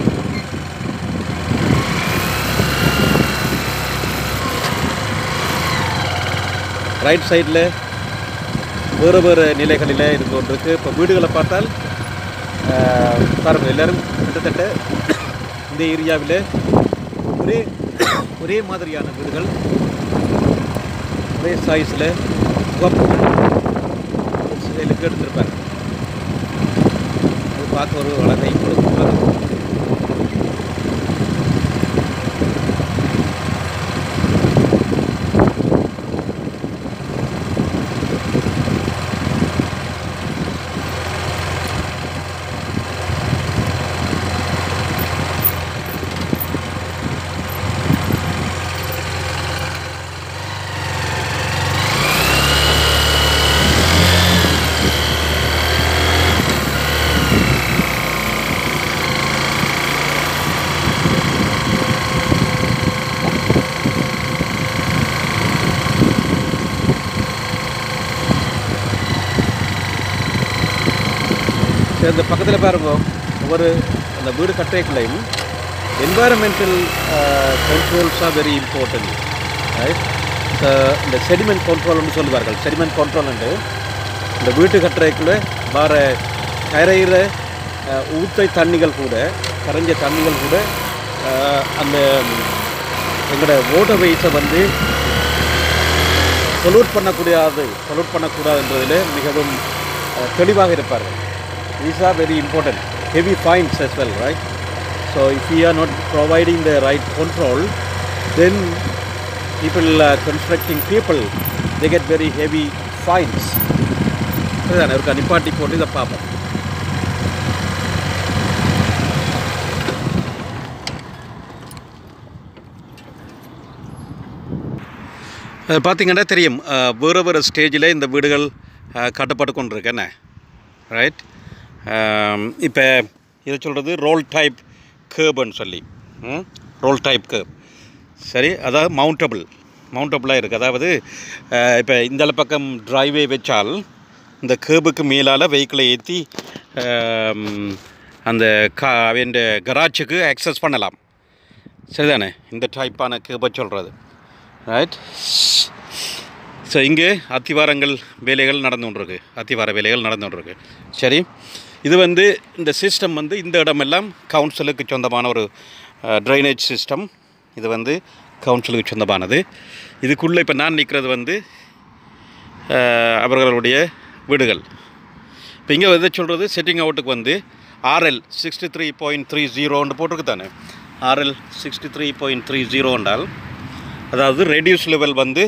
ரைட் சைடில் வேறு வேறு நிலைகளில் இருந்து கொண்டிருக்கு இப்போ வீடுகளை பார்த்தால் ஆஹ், பாருங்க எல்லாரும் கிட்டத்தட்ட இந்த ஏரியாவில் ஒரே ஒரே மாதிரியான வீடுகள் ஒரே சைஸில் ஸ்டைலுக்கு எடுத்திருப்பாங்க அது பார்க்க ஒரு அழகை கொடுக்கும் சரி இந்த பக்கத்தில் பாருங்க ஒவ்வொரு அந்த வீடு கட்டுரைக்குள்ளையும் environmental controls are very important right இந்த செடிமெண்ட் கண்ட்ரோல்னு சொல்லுவார்கள் செடிமெண்ட் கண்ட்ரோல்ண்டு இந்த வீட்டு கட்டுரைக்குள்ளே வர கரையிற அஹ், ஊத்தை தண்ணிகள் கூட கரைஞ்ச தண்ணிகள் கூட அஹ், அந்த எங்களோட வாட்டர் வெயிஸை வந்து பொல்யூட் பண்ணக்கூடாது பொல்யூட் பண்ணக்கூடாதுன்றதில் மிகவும் அஹ், தெளிவாக இருப்பார்கள் these are very important heavy fines as well right so if we are not providing the right control then people uh, constructing people they get very heavy fines அதுதான் ஒரு நிப்பாட்டி போட்டு இதை பார்ப்போம் அது பார்த்தீங்கன்னா தெரியும் அஹ், வேறு வேறு ஸ்டேஜில் இந்த வீடுகள் அஹ், கட்டப்பட்டு கொண்டிருக்கு என்ன ரைட் இப்போ இதை சொல்கிறது ரோல் டைப் கேர்ப்னு சொல்லி ரோல் டைப் கேர்ப் சரி அதாவது மவுண்டபிள் மவுண்டபிளாக இருக்குது அதாவது இப்போ இந்த பக்கம் டிரைவே வச்சால் இந்த கேர்புக்கு மேலால் வெஹிக்கிளை ஏற்றி அந்த கா அவன் கராஜுக்கு அக்சஸ் பண்ணலாம் சரிதானே இந்த டைப்பான கேர்பை சொல்கிறது ரைட் ஸோ இங்கே அத்திவாரங்கள் வேலைகள் நடந்து கொண்டிருக்கு அத்திவார வேலைகள் நடந்து கொண்டிருக்கு சரி இது வந்து இந்த சிஸ்டம் வந்து இந்த இடமெல்லாம் கவுன்சிலுக்கு சொந்தமான ஒரு ட்ரைனேஜ் சிஸ்டம் இது வந்து கவுன்சிலுக்கு சொந்தமானது இதுக்குள்ளே இப்போ நான் நிற்கிறது வந்து அஹ், அவர்களுடைய வீடுகள் இப்போ இங்கே எதை சொல்கிறது செட்டிங் அவுட்டுக்கு வந்து RL sixty three point three ஜீரோன்னு போட்டிருக்கு தானே RL sixty three point three zero என்றால் அதாவது ரெடியூஸ் லெவல் வந்து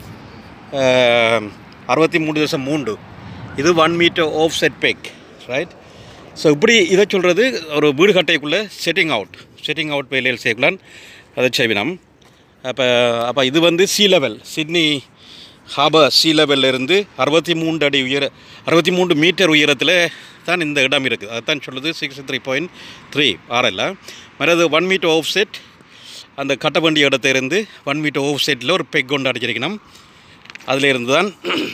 அறுபத்தி மூணு தசம் மூன்று இது one metre of setback right so இப்படி இதை சொல்கிறது ஒரு வீடு கட்டைக்குள்ளே செட்டிங் அவுட் செட்டிங் அவுட் வேலையில் செய்யலான் அதை செய்வினம் அப்போ அப்போ இது வந்து sea level Sydney harbour sea இருந்து அறுபத்தி மூன்று அடி உயர அறுபத்தி மூன்று மீட்டர் உயரத்தில் தான் இந்த இடம் இருக்குது அதுதான் சொல்லுது சிக்ஸ்டி த்ரீ பாயிண்ட் த்ரீ ஆறில் மற்றது ஒன் மீட்டர் ஆஃப் செட் அந்த கட்ட வேண்டிய இடத்துல இருந்து ஒன் மீட்டர் ஆஃப் செட்டில் ஒரு பெக் கொண்டு அடிச்சிருக்கணும் அதில் இருந்து தான்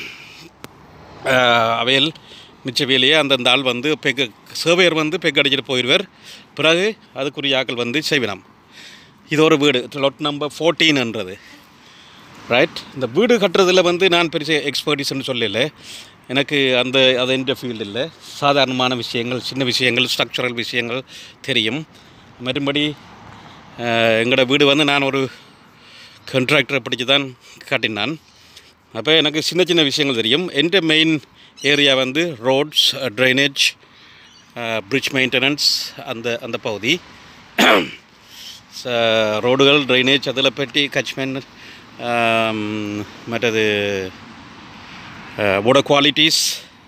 ஆஹ், அவையில் மிச்ச வேலையை அந்தந்த ஆள் வந்து பெக் சேவையர் வந்து பெக் அடிச்சிட்டு போயிடுவார் பிறகு அதுக்குரிய ஆக்கள் வந்து செய்வினம் இது ஒரு வீடு லொட் நம்பர் ஃபோர்டீன்ன்றது ரைட் இந்த வீடு கட்டுறதுல வந்து நான் பெரிய எக்ஸ்பர்டிஸ்ன்னு சொல்லல எனக்கு அந்த அது எந்த ஃபீல்டு இல்லை சாதாரணமான விஷயங்கள் சின்ன விஷயங்கள் ஸ்ட்ரக்சரல் விஷயங்கள் தெரியும் மறுபடி எங்களோட வீடு வந்து நான் ஒரு கண்ட்ராக்டரை படித்து தான் கட்டினான் அப்போ எனக்கு சின்ன சின்ன விஷயங்கள் தெரியும் எந்த மெயின் ஏரியா வந்து ரோட்ஸ் ட்ரைனேஜ் பிரிட்ஜ் மெயின்டெனன்ஸ் அந்த அந்த பகுதி ச- ரோடுகள் ட்ரைனேஜ் அதில் பற்றி கச்மெண்ட் மற்றது வோட குவாலிட்டிஸ்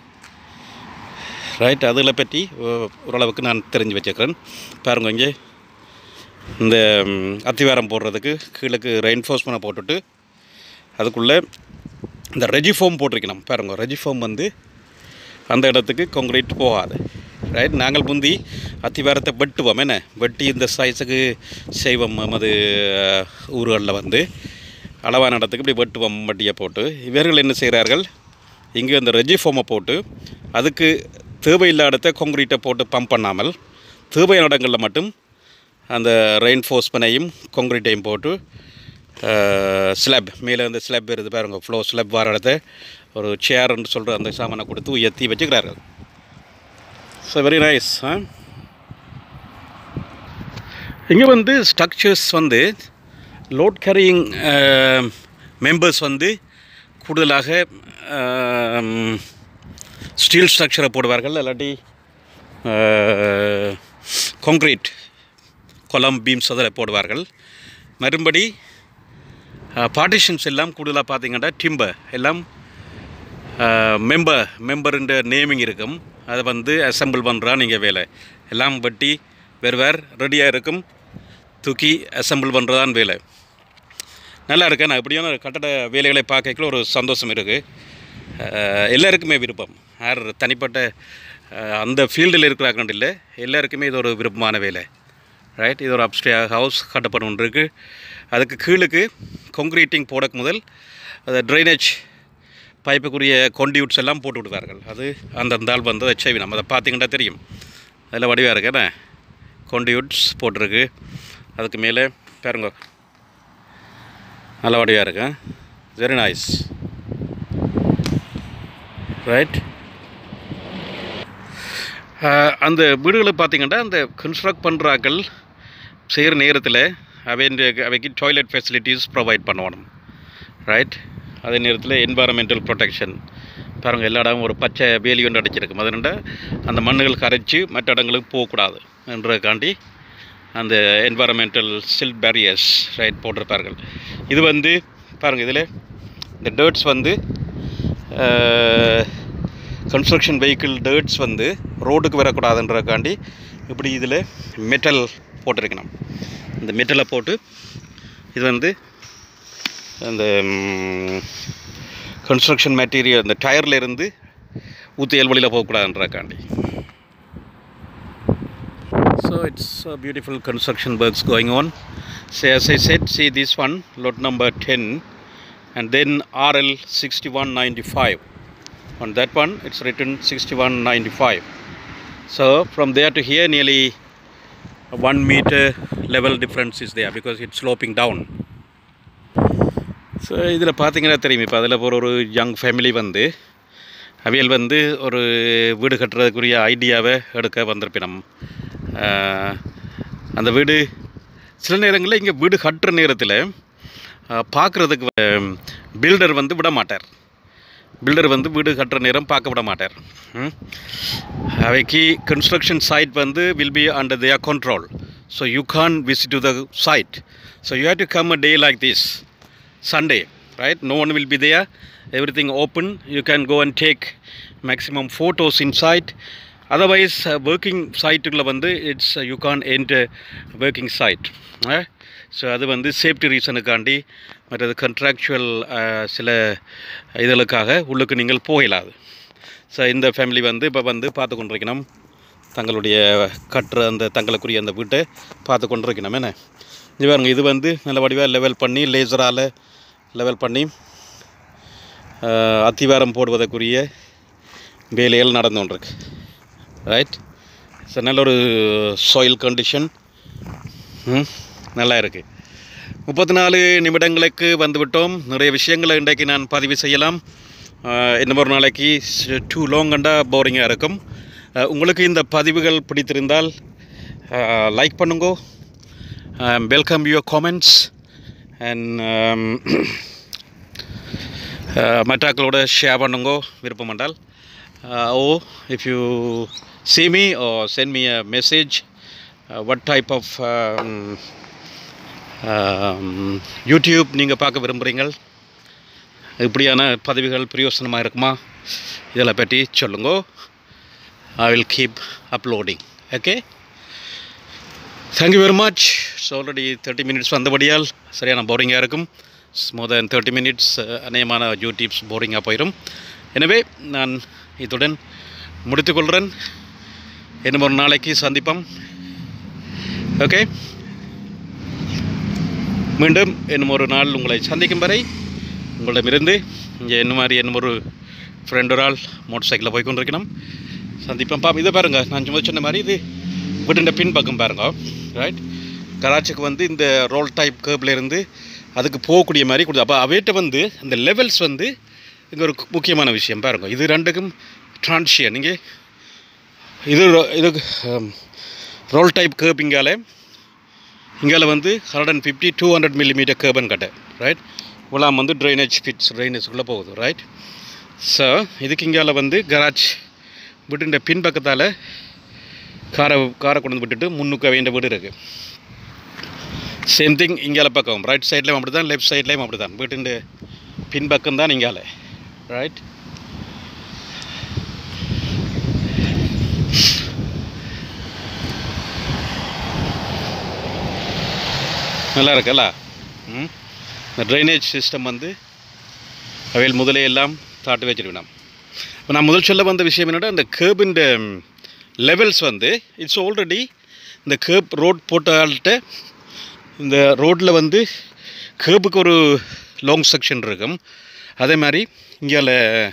ரைட் அதில் பற்றி ஓ- ஓரளவுக்கு நான் தெரிஞ்சு வச்சுக்கிறேன் பாருங்க இங்கே இந்த ம், அத்திவாரம் போடுறதுக்கு கீழக்கு ரெயின்ஃபோர்ஸ்மெண்ட் போட்டுட்டு அதுக்குள்ளே இந்த ரெஜிஃபோம் போட்டிருக்கணும் பாருங்க ரெஜிஃபோம் வந்து அந்த இடத்துக்கு கான்க்ரீட் போகாது ரைட் நாங்கள் முந்தி அத்திவாரத்தை வெட்டுவோம் என்ன வெட்டி இந்த சைஸுக்கு செய்வோம் நமது அஹ், ஊர்களில் வந்து அளவான இடத்துக்கு இப்படி வெட்டுவோம் வட்டியை போட்டு இவர்கள் என்ன செய்கிறார்கள் இங்கே இந்த ரெஜிஃபார்மை போட்டு அதுக்கு தேவையில்லாத இடத்த கான்க்ரீட்டை போட்டு பம்ப் பண்ணாமல் தேவையான இடங்களில் மட்டும் அந்த ரெயின்ஃபோர்ஸ்மெண்ட்டையும் கான்க்ரீட்டையும் போட்டு ஸ்லப் மேலே வந்து ஸ்லப் வருது பாருங்க ஃப்ளோ ஸ்லப் வர இடத்த ஒரு சேர்ன்னு சொல்கிற அந்த சாமானை கொடுத்து உயர்த்தி வச்சுக்கிறார்கள் ஸோ வெரி நைஸ் ஆ இங்கே வந்து ஸ்ட்ரக்சர்ஸ் வந்து லோட் கேரியிங் மெம்பர்ஸ் வந்து கூடுதலாக ஸ்டீல் ஸ்ட்ரக்சரை போடுவார்கள் இல்லாட்டி கான்க்ரீட் கொலம் பீம்ஸ் அதில் போடுவார்கள் மறுபடி பார்ட்டிஷன்ஸ் எல்லாம் கூடுதலாக பார்த்தீங்கன்னா டிம்பர் எல்லாம் மெம்பர் மெம்பருன்ற நேமிங் இருக்கும் அதை வந்து அசெம்பிள் பண்ணுறா நீங்கள் வேலை எல்லாம் வெட்டி வேறு வேறு ரெடியாக இருக்கும் தூக்கி அசெம்பிள் பண்ணுறதான் வேலை நல்லா இருக்கு நான் இப்படியான கட்டட வேலைகளை பார்க்கல ஒரு சந்தோஷம் இருக்குது எல்லாருக்குமே விருப்பம் யார் தனிப்பட்ட அஹ், அந்த ஃபீல்டில் இருக்கிறாங்கன்னு இல்லை எல்லாருக்குமே இது ஒரு விருப்பமான வேலை ரைட் இது ஒரு அப்ஸ்டே ஹவுஸ் கட்டப்படும் ஒன்று இருக்குது அதுக்கு கீழுக்கு கொங்க்ரீட்டிங் போடக்கு முதல் அது ட்ரைனேஜ் பைப்புக்குரிய கொண்டியூட்ஸ் எல்லாம் போட்டு விடுவார்கள் அது அந்த ஆள் வந்து அதை நம்ம அதை பார்த்தீங்கன்னா தெரியும் அதில் வடிவாக இருக்கு என்ன கொண்டியூட்ஸ் போட்டிருக்கு அதுக்கு மேலே பாருங்க நல்ல வடிவாக இருக்கு வெரி நைஸ் ரைட் அந்த வீடுகளை பார்த்தீங்கன்னா அந்த கன்ஸ்ட்ரக்ட் பண்ணுறாக்கள் செய்கிற நேரத்தில் அவை அவைக்கு டாய்லெட் ஃபெசிலிட்டிஸ் ப்ரொவைட் பண்ணணும் ரைட் அதே நேரத்தில் என்வாரன்மெண்டல் ப்ரொடெக்ஷன் பாருங்கள் எல்லா இடமும் ஒரு பச்சை வேலி ஒன்று அடிச்சிருக்கும் அதனால அந்த மண்ணுகள் கரைச்சி மற்ற இடங்களுக்கு போகக்கூடாது என்றதுக்காண்டி அந்த என்வாரன்மெண்டல் சில் பேரியர்ஸ் ரைட் போட்டிருப்பார்கள் இது வந்து பாருங்கள் இதில் இந்த டேர்ட்ஸ் வந்து கன்ஸ்ட்ரக்ஷன் வெஹிக்கிள் டேர்ட்ஸ் வந்து ரோடுக்கு வரக்கூடாதுன்றதுக்காண்டி இப்படி இதில் மெட்டல் போட்டிருக்கணும் இந்த மெட்டலை போட்டு இது வந்து அந்த கன்ஸ்ட்ரக்ஷன் மெட்டீரியல் அந்த டயரில் இருந்து ஊற்றியல் வழியில் போகக்கூடாதுன்றக்காண்டி So it's a beautiful construction works going on. So as I said, see this one, lot number 10 and then RL 6195. On that one, it's written 6195. So from there to here, nearly one meter level difference is there because it's sloping down. So இதில் பார்த்தீங்கன்னா தெரியும் இப்போ அதில் ஒரு ஒரு young family வந்து அவியல் வந்து ஒரு வீடு கட்டுறதுக்குரிய ஐடியாவை எடுக்க வந்திருப்பினம் ஆஹ், அந்த வீடு சில நேரங்களில் இங்கே வீடு கட்டுற நேரத்தில் பார்க்குறதுக்கு பில்டர் வந்து விட மாட்டார் பில்டர் வந்து வீடு கட்டுற நேரம் பார்க்க விட மாட்டார் ம். அவைக்கு கன்ஸ்ட்ரக்ஷன் சைட் வந்து will be under their control so you can't visit to the site so you have to come a day like this Sunday, right? No one will be there. Everything open. You can go and take maximum photos inside. Otherwise, uh, working site வந்து it's you can't enter working site. So அது வந்து safety ரீசனுக்காண்டி மற்றது கண்ட்ராக்சுவல் சில இதுகளுக்காக உள்ளுக்கு நீங்கள் போகலாது so இந்த family வந்து இப்போ வந்து பார்த்து கொண்டிருக்கணும் தங்களுடைய கட்டுற அந்த தங்களுக்குரிய அந்த வீட்டை பார்த்து கொண்டிருக்கணும் என்ன இது பாருங்க இது வந்து நல்ல வடிவாக லெவல் பண்ணி லேசரால் லெவல் பண்ணி ஆஹ், அத்திவாரம் போடுவதற்குரிய வேலைகள் நடந்து கொண்டிருக்கு ரைட் ஸோ நல்ல ஒரு சாயில் கண்டிஷன் நல்லா இருக்குது முப்பத்தி நாலு நிமிடங்களுக்கு வந்துவிட்டோம் நிறைய விஷயங்களை இன்றைக்கு நான் பதிவு செய்யலாம் ஆஹ், இன்னும் ஒரு நாளைக்கு டூ லாங்கண்டா போரிங்காக இருக்கும் ஆஹ், உங்களுக்கு இந்த பதிவுகள் பிடித்திருந்தால் லைக் பண்ணுங்க வெல்கம் யுவர் காமெண்ட்ஸ் அண்ட் மற்றாக்களோட ஷேர் பண்ணுங்க விருப்பம் என்றால் oh if you see me or send me a message uh, what type of um, um, YouTube நீங்கள் பார்க்க விரும்புகிறீங்கள் இப்படியான பதிவுகள் பிரயோசனமாக இருக்குமா இதில் பற்றி சொல்லுங்க I will keep uploading okay thank you very much so already thirty minutes வந்தபடியால் சரியான போரிங்காக இருக்கும் மோர் தேன் தேர்ட்டி மினிட்ஸ் அநேகமான யூடியூப்ஸ் போரிங்காக போயிடும் எனவே நான் இத்துடன் முடித்துக்கொள்கிறேன் இன்னும் ஒரு நாளைக்கு சந்திப்போம் ஓகே மீண்டும் இன்னும் ஒரு நாள் உங்களை சந்திக்கும் வரை உங்களிடமிருந்து இங்கே என்ன மாதிரி என்ன ஒரு ஃப்ரெண்ட் ஒரு ஆள் மோட்டர் சைக்கிளில் போய் கொண்டிருக்கணும் சந்திப்போம் பா இதை பாருங்கள் நான் சும்மா சொன்ன மாதிரி இது வீட்டுண்ட பின் பக்கம் பாருங்க ரைட் கராச்சிக்கு வந்து இந்த ரோல் டைப் கேர்ப்ல இருந்து அதுக்கு போகக்கூடிய மாதிரி கொடுத்து அப்போ அவைகிட்ட வந்து அந்த லெவல்ஸ் வந்து இங்கே ஒரு முக்கியமான விஷயம் பாருங்க இது ரெண்டுக்கும் ட்ரான்ஷியன் இங்கே இது ro- இது ரோல் டைப் கேர்ப் இங்கால இங்கால வந்து hundred and fifty two hundred millimetre கேர்பன் கட்டை ரைட் உலாம் வந்து ட்ரைனேஜ் ஃபிட்ஸ் ட்ரைனேஜ்குள்ளே போகுது ரைட் ஸோ இதுக்கு இங்கால வந்து கராஜ் வீட்டுன்ற பின்பக்கத்தால் காரை காரை கொண்டு வந்து விட்டுட்டு முன்னுக்கு வேண்டிய வீடு இருக்குது சேம் திங் இங்கால பக்கம் ரைட் சைட்லேயும் அப்படி தான் லெஃப்ட் சைட்லேயும் அப்படி தான் வீட்டுண்டு பின்பக்கம் தான் இங்கால ரைட் நல்லா இருக்குல்ல ம் இந்த ட்ரைனேஜ் சிஸ்டம் வந்து அவையில் முதலே எல்லாம் தாட்டு வச்சிருக்கணும் இப்போ நான் முதல் சொல்ல வந்த விஷயம் என்னடா இந்த கேர்பின் லெவல்ஸ் வந்து இட்ஸ் ஆல்ரெடி இந்த கேர்ப் ரோட் போட்டால்கிட்ட இந்த ரோட்டில் வந்து கேர்புக்கு ஒரு லாங் செக்ஷன் இருக்கும் அதே மாதிரி இங்கே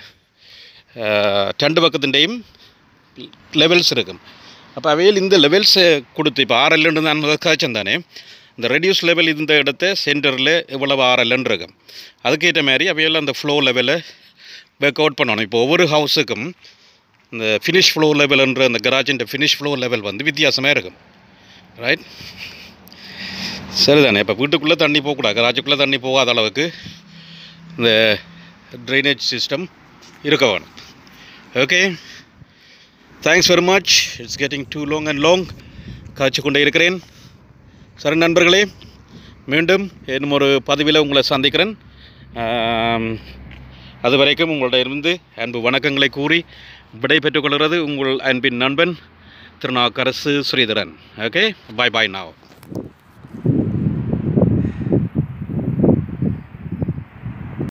ரெண்டு பக்கத்துடையும் லெவல்ஸ் இருக்கும் அப்போ அவையில் இந்த லெவல்ஸை கொடுத்து இப்போ ஆர்எல்னு நான் முதல் காய்ச்சம் தானே இந்த ரெடியூஸ் லெவல் இந்த இடத்த சென்டரில் இவ்வளவு ஆர்எல்னு இருக்கும் அதுக்கேற்ற மாதிரி அவையெல்லாம் அந்த ஃப்ளோ லெவலை ஒர்க் அவுட் பண்ணணும் இப்போ ஒவ்வொரு ஹவுஸுக்கும் இந்த ஃபினிஷ் ஃப்ளோ லெவல்ன்ற அந்த கராஜின் ஃபினிஷ் ஃப்ளோ லெவல் வந்து வித்தியாசமாக இருக்கும் ரைட் சரிதானே இப்போ வீட்டுக்குள்ளே தண்ணி போகக்கூடாது கராஜுக்குள்ளே தண்ணி போகாத அளவுக்கு இந்த ட்ரைனேஜ் சிஸ்டம் இருக்க வேணும் okay thanks very much it's getting too long and long காய்ச்சி கொண்டே இருக்கிறேன் சரி நண்பர்களே மீண்டும் இன்னும் ஒரு பதிவில் உங்களை சந்திக்கிறேன் ஆம், அது வரைக்கும் உங்கள்ட்ட இருந்து அன்பு வணக்கங்களை கூறி விடை பெற்றுக்கொள்கிறது உங்கள் அன்பின் நண்பன் திருநாக்கரசு ஸ்ரீதரன் ஓகே பாய் பாய் நாவ்